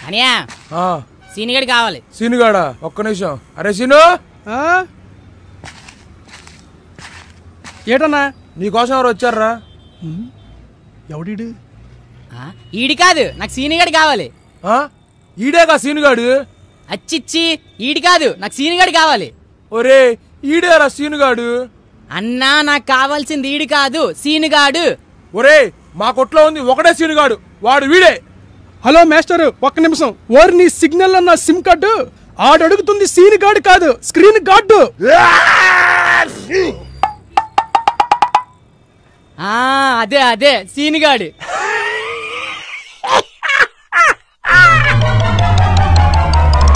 అనియా ఆ, సీనిగడి కావాలి సీనుగాడా ఒక్క నిమిషం అరే సీను ఆ? ఏటన్నా నీకోసం ఎవరు వచ్చారా ఎవడీడు ఆ, ఈడి కాదు నాకు సీనిగడి కావాలి ఈడేగా సీనుగాడు అచ్చిచ్చి ఈడి కాదు నాకు సీనిగడి కావాలి ఒరే ఈడేరా సీనుగాడు అన్నా నాకు కావాల్సింది ఈడి కాదు సీనుగాడు ఒరే మా కొట్లో ఉంది ఒకటే సీనుగాడు వాడు వీడే హలో మాస్టర్ ఒక్క నిమిషం ఓరి నీ సిగ్నల్ అన్న సిమ్ కార్డు ఆడు అడుగుతుంది సీన్ గార్డు కాదు స్క్రీన్ గార్డు ఆ అదే అదే సీనుగాడు